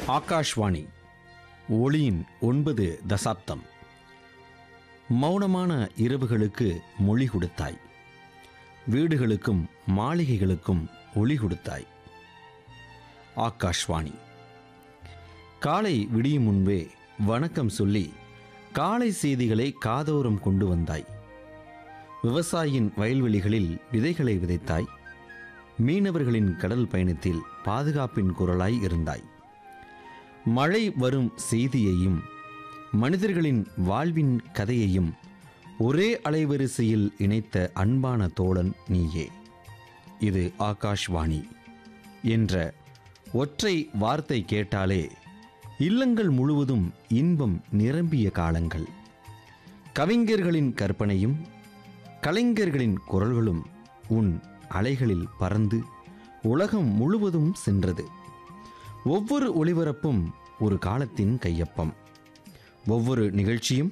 ஆகாஷ்வாணி ஒளியின் ஒன்பது தசாப்தம் மௌனமான இரவுகளுக்கு மொழி கொடுத்தாய் வீடுகளுக்கும் மாளிகைகளுக்கும் ஒளி கொடுத்தாய் ஆகாஷ்வாணி காலை விடியும் முன்பே வணக்கம் சொல்லி காலை செய்திகளை காதோரம் கொண்டு வந்தாய் விவசாயியின் வயல்வெளிகளில் விதைகளை விதைத்தாய் மீனவர்களின் கடல் பயணத்தில் பாதுகாப்பின் குரலாய் இருந்தாய் மழை வரும் செய்தியையும் மனிதர்களின் வாழ்வின் கதையையும் ஒரே அலைவரிசையில் இணைத்த அன்பான தோழன் நீயே இது ஆகாஷ்வாணி என்ற ஒற்றை வார்த்தை கேட்டாலே இல்லங்கள் முழுவதும் இன்பம் நிரம்பிய காலங்கள் கவிஞர்களின் கற்பனையும் கலைஞர்களின் குரல்களும் உன் அலைகளில் பறந்து உலகம் முழுவதும் சென்றது ஒவ்வொரு ஒளிபரப்பும் ஒரு காலத்தின் கையொப்பம் ஒவ்வொரு நிகழ்ச்சியும்